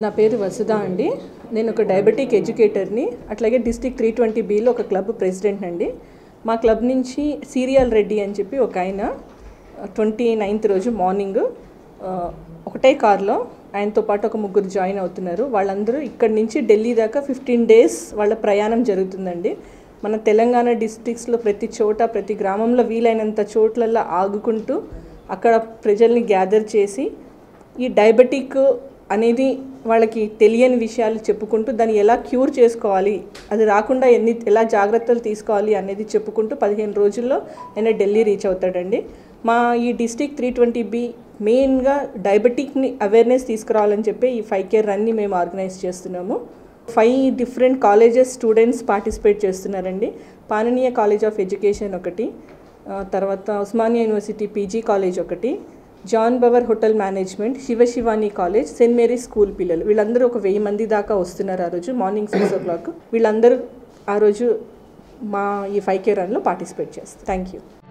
నా పేరు వసుధ అండి నేను ఒక డయాబెటిక్ ఎడ్యుకేటర్ని అట్లాగే డిస్టిక్ త్రీ ట్వంటీ బీలో ఒక క్లబ్ ప్రెసిడెంట్ అండి మా క్లబ్ నుంచి సీరియల్ రెడ్డి అని చెప్పి ఒక ఆయన ట్వంటీ నైన్త్ రోజు మార్నింగ్ ఆ, ఒకటే కార్లో ఆయనతో పాటు ఒక ముగ్గురు జాయిన్ అవుతున్నారు వాళ్ళందరూ ఇక్కడి నుంచి ఢిల్లీ దాకా ఫిఫ్టీన్ డేస్ వాళ్ళ ప్రయాణం జరుగుతుందండి మన తెలంగాణ డిస్ట్రిక్ట్స్లో ప్రతి చోట ప్రతి గ్రామంలో వీలైనంత చోట్లల్లో ఆగుకుంటూ అక్కడ ప్రజల్ని గ్యాదర్ చేసి ఈ డయాబెటిక్ అనేది వాళ్ళకి తెలియని విషయాలు చెప్పుకుంటూ దాన్ని ఎలా క్యూర్ చేసుకోవాలి అది రాకుండా ఎన్ని ఎలా జాగ్రత్తలు తీసుకోవాలి అనేది చెప్పుకుంటూ పదిహేను రోజుల్లో ఆయన ఢిల్లీ రీచ్ అవుతాడండి మా ఈ డిస్టిక్ త్రీ ట్వంటీ బి మెయిన్గా డయాబెటిక్ని అవేర్నెస్ తీసుకురావాలని చెప్పి ఈ ఫైవ్ కేర్ రన్ని మేము ఆర్గనైజ్ చేస్తున్నాము five different colleges students participate చేస్తున్నారండి పాననీయ కాలేజ్ ఆఫ్ ఎడ్యుకేషన్ ఒకటి ఆ, తర్వాత ఉస్మానియా యూనివర్సిటీ పీజీ కాలేజ్ ఒకటి జాన్ బవర్ hotel management Sivasivani college saint Mary's school పిల్లలు వీళ్ళందరూ ఒక వెయ్యి మంది దాకా వస్తున్నారు ఆ రోజు మార్నింగ్ సిక్స్ ఓ క్లాక్ వీళ్ళందరూ ఆ రోజు మా ఈ ఫైవ్ కే రన్లో పార్టిసిపేట్ చేస్తారు థ్యాంక్ యూ